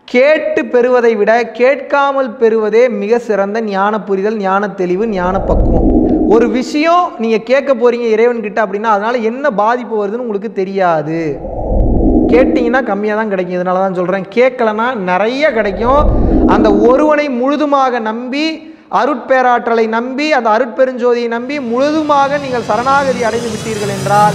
கேட்டு பெறுவதை விட கேட்காமல் பெறுவதே மிக சிறந்த ஞான புரிதல் ஞான தெளிவு ஞான பக்குவம் ஒரு விஷயம் நீங்கள் கேட்க போறீங்க இறைவன் கிட்ட அப்படின்னா அதனால என்ன பாதிப்பு வருதுன்னு உங்களுக்கு தெரியாது கேட்டிங்கன்னா கம்மியாக தான் கிடைக்கும் இதனால தான் சொல்கிறேன் கேட்கலன்னா நிறைய கிடைக்கும் அந்த ஒருவனை முழுதுமாக நம்பி அருட்பேராற்றலை நம்பி அந்த அருட்பெருஞ்சோதியை நம்பி முழுதுமாக நீங்கள் சரணாகதி அடைந்து விட்டீர்கள் என்றால்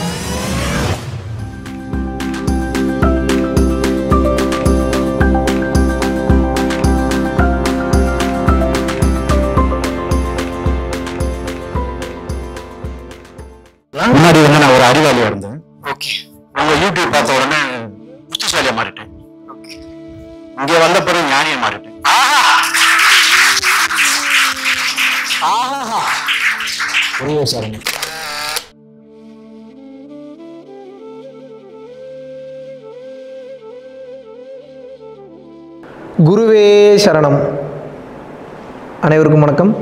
முன்னாடி வந்து நான் ஒரு அறிவாளியா இருந்தேன் ஓகே உங்க யூடியூப் பார்த்த உடனே புத்திசாலியா மாறிட்டேன் இங்க வந்த பிறகு ஞானியா மாறிட்டேன் புரியுது சார் குருவே சரணம் அனைவருக்கும் வணக்கம்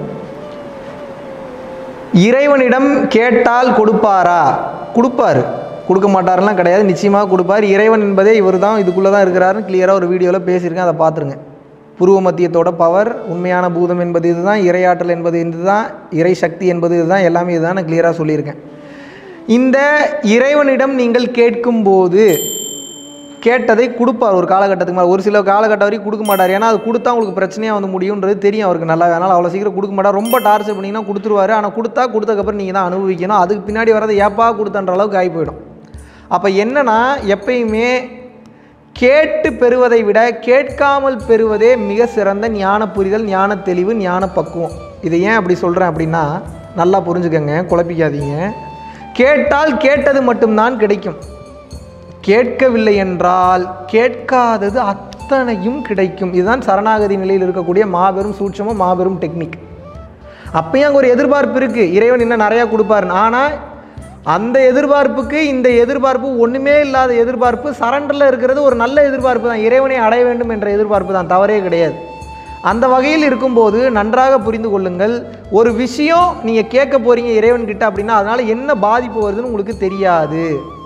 இறைவனிடம் கேட்டால் கொடுப்பாரா கொடுப்பாரு கொடுக்க மாட்டாருலாம் கிடையாது நிச்சயமாக கொடுப்பார் இறைவன் என்பதே இவர் தான் இதுக்குள்ளே தான் இருக்கிறாருன்னு கிளியராக ஒரு வீடியோவில் பேசியிருக்கேன் அதை பார்த்துருங்க புருவ மத்தியத்தோட பவர் உண்மையான பூதம் என்பது இதுதான் இறையாற்றல் என்பது இதுதான் இறை சக்தி என்பது இதுதான் எல்லாமே இதுதான் நான் கிளியராக சொல்லியிருக்கேன் இந்த இறைவனிடம் நீங்கள் கேட்கும்போது கேட்டதை கொடுப்பார் ஒரு காலகட்டத்துக்கு மேலே ஒரு சில காலகட்டம் வரைக்கும் கொடுக்க மாட்டார் ஏன்னா அது கொடுத்தா உங்களுக்கு பிரச்சனையாக வந்து முடியுன்றது தெரியும் அவருக்கு நல்லா அதனால் அவ்வளோ சீக்கிரம் கொடுக்க மாட்டார் ரொம்ப டார்ச்சர் பண்ணிங்கன்னா கொடுத்துருவாரு ஆனால் கொடுத்தா கொடுத்ததுக்கப்புறம் நீங்கள் தான் அனுபவிக்கணும் அதுக்கு பின்னாடி வரது ஏப்பா கொடுத்தன்ற அளவுக்கு ஆகி போயிடும் அப்போ என்னன்னா எப்பயுமே கேட்டு பெறுவதை விட கேட்காமல் பெறுவதே மிக சிறந்த ஞான புரிதல் ஞான தெளிவு ஞான பக்குவம் இதை ஏன் அப்படி சொல்கிறேன் அப்படின்னா நல்லா புரிஞ்சுக்கங்க குழப்பிக்காதீங்க கேட்டால் கேட்டது மட்டும்தான் கிடைக்கும் கேட்கவில்லை என்றால் கேட்காதது அத்தனையும் கிடைக்கும் இதுதான் சரணாகதி நிலையில் இருக்கக்கூடிய மாபெரும் சூட்சமும் மாபெரும் டெக்னிக் அப்பயும் அங்கே ஒரு எதிர்பார்ப்பு இருக்குது இறைவன் இன்னும் நிறையா கொடுப்பாருன்னு ஆனால் அந்த எதிர்பார்ப்புக்கு இந்த எதிர்பார்ப்பு ஒன்றுமே இல்லாத எதிர்பார்ப்பு சரண்டரில் இருக்கிறது ஒரு நல்ல எதிர்பார்ப்பு தான் இறைவனை அடைய வேண்டும் என்ற எதிர்பார்ப்பு தான் தவறே கிடையாது அந்த வகையில் இருக்கும்போது நன்றாக புரிந்து கொள்ளுங்கள் ஒரு விஷயம் நீங்கள் கேட்க போகிறீங்க இறைவன் கிட்ட அப்படின்னா அதனால் என்ன பாதிப்பு வருதுன்னு உங்களுக்கு தெரியாது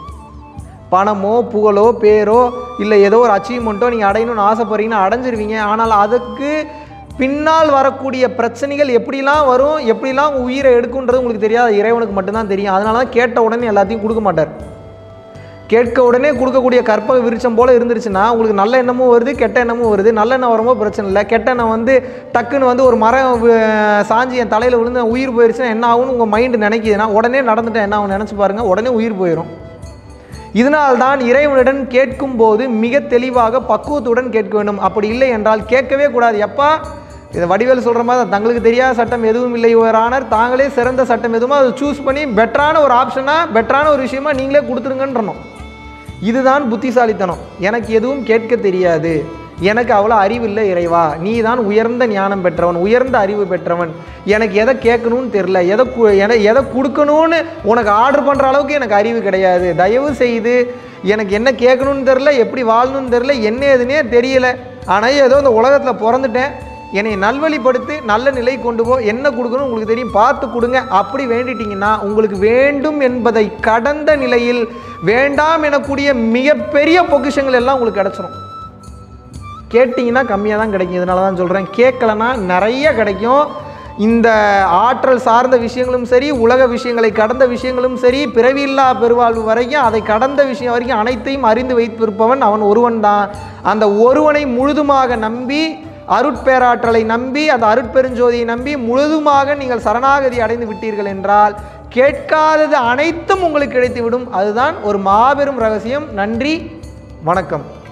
பணமோ புகழோ பேரோ இல்லை ஏதோ ஒரு அச்சீவ்மெண்ட்டோ நீங்கள் அடையணும்னு ஆசைப்படுறீங்கன்னா அடைஞ்சிருவீங்க ஆனால் அதுக்கு பின்னால் வரக்கூடிய பிரச்சனைகள் எப்படிலாம் வரும் எப்படிலாம் உங்க உயிரை எடுக்குன்றது உங்களுக்கு தெரியாது இறைவனுக்கு மட்டும்தான் தெரியும் அதனால தான் கேட்ட உடனே எல்லாத்தையும் கொடுக்க மாட்டார் கேட்க உடனே கொடுக்கக்கூடிய கற்பக விருட்சம் போல் இருந்துருச்சுன்னா உங்களுக்கு நல்ல எண்ணமும் வருது கெட்ட எண்ணமும் வருது நல்ல எண்ணம் வரும்போது பிரச்சனை இல்லை கெட்ட எண்ணம் வந்து டக்குன்னு வந்து ஒரு மரம் வி- சாஞ்சி என் தலையில் விழுந்து உயிர் போயிருச்சுன்னா என்ன ஆகும்னு உங்கள் மைண்டு நினைக்குதுன்னா உடனே நடந்துட்டேன் என்ன ஆகும் நினச்சி பாருங்கள் உடனே உயிர் போயிடும் இதனால்தான் இறைவனிடம் கேட்கும்போது மிக தெளிவாக பக்குவத்துடன் கேட்க வேண்டும் அப்படி இல்லை என்றால் கேட்கவே கூடாது எப்பா இதை வடிவேல் சொல்கிற மாதிரி தான், தங்களுக்கு தெரியாத சட்டம் எதுவும் இல்லை ஒரு ஆனர் தாங்களே சிறந்த சட்டம் எதுவுமோ அதை சூஸ் பண்ணி பெட்டரான ஒரு ஆப்ஷனாக பெட்டரான ஒரு விஷயமா நீங்களே கொடுத்துருங்கன்றணும் இதுதான் புத்திசாலித்தனம் எனக்கு எதுவும் கேட்க தெரியாது எனக்கு அவ்வளோ அறிவில்லை இறைவா நீ தான் உயர்ந்த ஞானம் பெற்றவன் உயர்ந்த அறிவு பெற்றவன் எனக்கு எதை கேட்கணும்னு தெரில எதை கு- எதை எதை கொடுக்கணும்னு உனக்கு ஆர்டர் பண்ணுற அளவுக்கு எனக்கு அறிவு கிடையாது தயவு செய்து எனக்கு என்ன கேட்கணும்னு தெரில எப்படி வாழணும்னு தெரில என்ன ஏதுன்னே தெரியல ஆனால் ஏதோ இந்த உலகத்தில் பிறந்துட்டேன் என்னை நல்வழிப்படுத்தி நல்ல நிலை கொண்டு போ என்ன கொடுக்கணும் உங்களுக்கு தெரியும் பார்த்து கொடுங்க அப்படி வேண்டிட்டீங்கன்னா உங்களுக்கு வேண்டும் என்பதை கடந்த நிலையில் வேண்டாம் எனக்கூடிய மிகப்பெரிய பொக்கிஷங்கள் எல்லாம் உங்களுக்கு கிடச்சிரும் கேட்டிங்கன்னா கம்மியாக தான் கிடைக்கும் இதனால தான் சொல்கிறேன் கேட்கலன்னா நிறைய கிடைக்கும் இந்த ஆற்றல் சார்ந்த விஷயங்களும் சரி உலக விஷயங்களை கடந்த விஷயங்களும் சரி பிறவியில்லா பெருவாழ்வு வரைக்கும் அதை கடந்த விஷயம் வரைக்கும் அனைத்தையும் அறிந்து வைத்திருப்பவன் அவன் ஒருவன் தான் அந்த ஒருவனை முழுதுமாக நம்பி அருட்பேராற்றலை நம்பி அந்த அருட்பெருஞ்சோதியை நம்பி முழுதுமாக நீங்கள் சரணாகதி அடைந்து விட்டீர்கள் என்றால் கேட்காதது அனைத்தும் உங்களுக்கு கிடைத்துவிடும் அதுதான் ஒரு மாபெரும் ரகசியம் நன்றி வணக்கம்